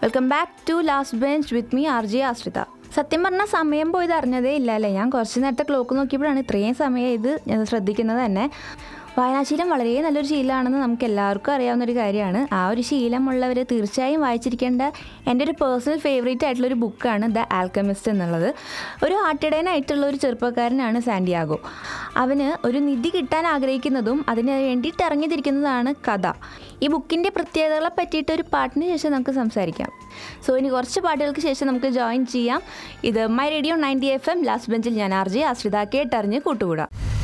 welcome back to last bench with me R J Ashritha സത്യം പറഞ്ഞാൽ സമയം പോയത് അറിഞ്ഞതേ ഇല്ല അല്ലേ ഞാൻ കുറച്ച് നേരത്തെ ക്ലോക്ക് നോക്കിയപ്പോഴാണ് ഇത്രയും സമയം ഇത് ഞാൻ ശ്രദ്ധിക്കുന്നത് തന്നെ വായനാശീലം വളരെ നല്ലൊരു ശീലമാണെന്ന് നമുക്ക് എല്ലാവർക്കും അറിയാവുന്ന ഒരു കാര്യമാണ് ആ ഒരു ശീലമുള്ളവർ തീർച്ചയായും വായിച്ചിരിക്കേണ്ട എൻ്റെ ഒരു പേഴ്സണൽ ഫേവറേറ്റ് ആയിട്ടുള്ള ഒരു ബുക്കാണ് ദ ആൽക്കമിസ്റ്റ് എന്നുള്ളത് ഒരു ആട്ടിടയനായിട്ടുള്ള ഒരു ചെറുപ്പക്കാരനാണ് സാന്റിയാഗോ അവന് ഒരു നിധി കിട്ടാൻ ആഗ്രഹിക്കുന്നതും അതിന് വേണ്ടിയിട്ട് ഇറങ്ങിത്തിരിക്കുന്നതാണ് കഥ ഈ ബുക്കിൻ്റെ പ്രത്യേകതകളെ പറ്റിയിട്ട് ഒരു പാട്ടിന് ശേഷം നമുക്ക് സംസാരിക്കാം സോ ഇനി കുറച്ച് പാട്ടുകൾക്ക് ശേഷം നമുക്ക് ജോയിൻ ചെയ്യാം ഇത് my radio ninety F M last ബെഞ്ചിൽ ഞാൻ ആർ ജെ ആശ്രിത കേട്ടറിഞ്ഞ് കൂട്ടുകൂടാം